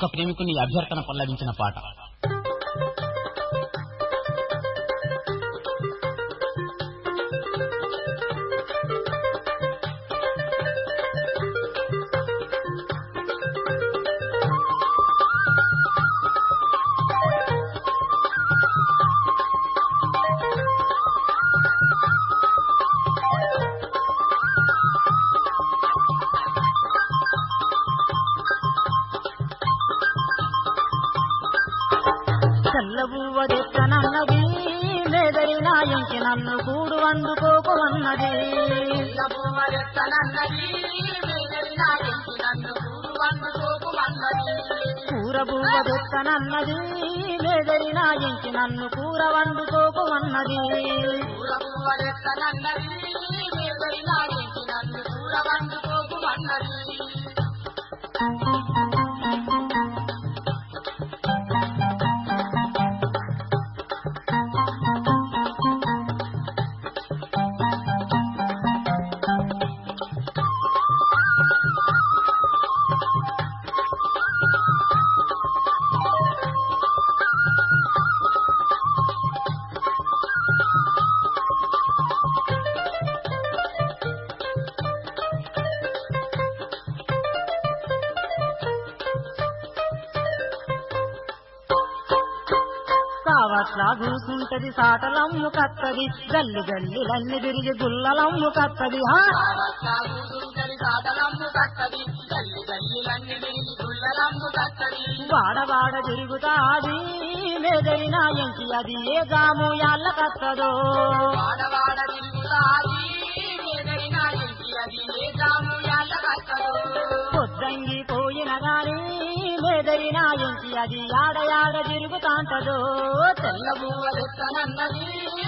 ఒక్క ప్రేమికుని అభ్యర్థన పల్లవించిన పాట తెల్లబువ్వదెత్తనన్నది మెదరి నాయంకి నన్ను కూడు అందుకోకు అన్నది కూర బువ్వదెత్తనన్నది మెదరి నాయంకి నన్ను కూర వండుకోకు అన్నది కావట్లా కూసుంటది సాటలమ్ము కత్తది గల్లి గల్లిలన్ని తిరిగి గుల్లలమ్ము కత్తది హా వాడవాడ తిరుగుతాది మెదరి నాయంకి అది ఏ గాము యాళ్ళ కత్తదో పొద్దంగి పోయిన గాని మెదరి నాయంకి అది యాడ యాడ తిరుగుతాంటదో తెల్లబువ్వలెత్తనన్నది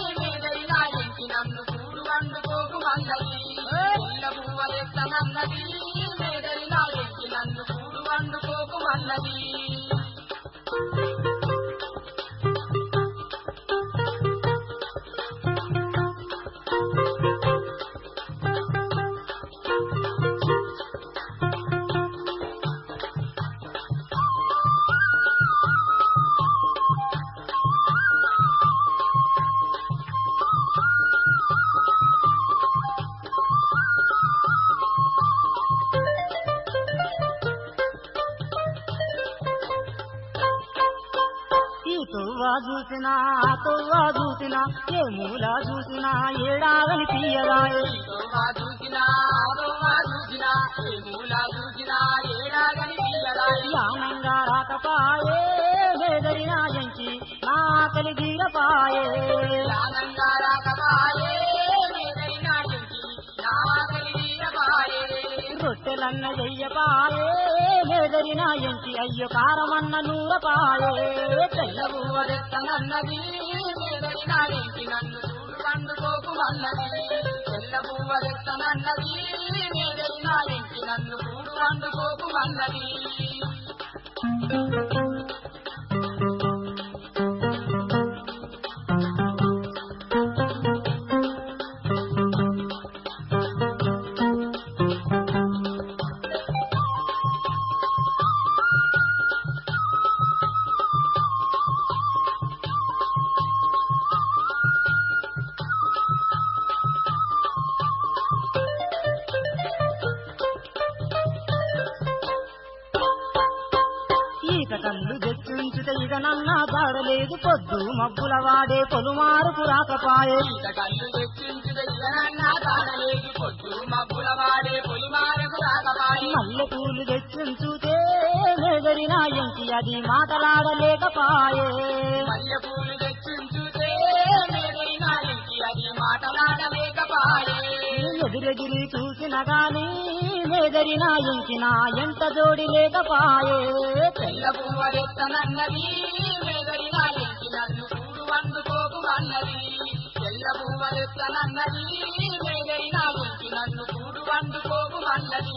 ఈ తువ్వ చూసినా ఆ తువ్వ చూసినా ఏ మూల చూసినా ఏడాగని తీయరాయే యానంగా రాకపాయే మెదరి నాయంకి నా కలిగిరపాయే రొట్టెలన్న చెయ్యపాయే మెదరి నాయంకి అయ్యో కారమన్న నూరపాయే తెల్లబువ్వదెత్తనన్నది ఈత కళ్ళు తెచ్చుంచుట ఇక నన్న దాడలేదు పొద్దు మబ్బుల వాడే పొలుమారుకు రాకపాయే మల్లె పూలు తెచ్చుంచుతే మెదరి నాయంకి అది మాటలాడలేకపాయే ఎదురెగిరి చూసిన గాని మెదరి నాయంకి నా ఎంత జోడి లేకపాయే తెల్లబువ్వరెత్తనన్నది మెదరి నాయంకి నన్ను కూడు వండుకోకు అన్నది తెల్లబువ్వరెత్తనన్నది మెదరి నాయంకి నన్ను కూడు వండుకోకు అన్నది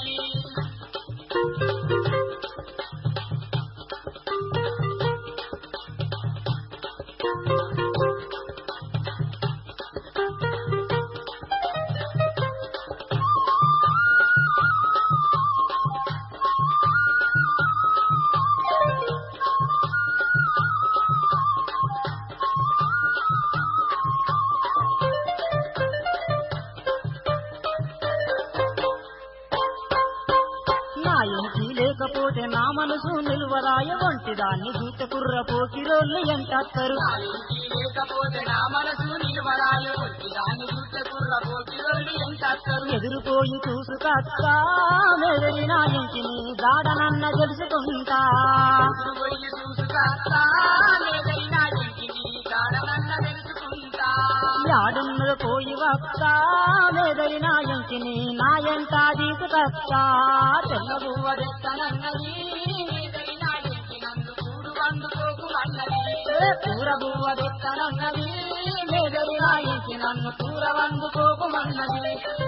మనసు నిలువరాయ వంటి దాన్ని చూత కుర్ర పోకిరోళ్ళు ఎంటత్తరు నాలింటి లేకపోతే నా మనసు నిలువరాలు వచ్చి దాన్ని చూస్తే కుర్ర పోకిరోళ్ళు ఎంతస్తారు ఎదురుపోయి చూసుకత్తా మెదరి నా ఇంటిని దాడనన్న తెలుసుకుంటా పోయి చూసుకాస్తా లేదైనా ఇంటిని కాడనన్న తెలుసుకుంటా యాడున్నది పోయి వస్తా మెదరి నా ఇంటిని నా ఎంట తీసుకత్తా తెల్లబువ్వ తెత్తనన్నది లేదైనా ఇంటి నన్ను కూడు వండుకోకు అన్నది కూర బువ్వ తెత్తనన్నది మెదరి నా ఇంటి నన్ను కూర వండుకోకమన్నది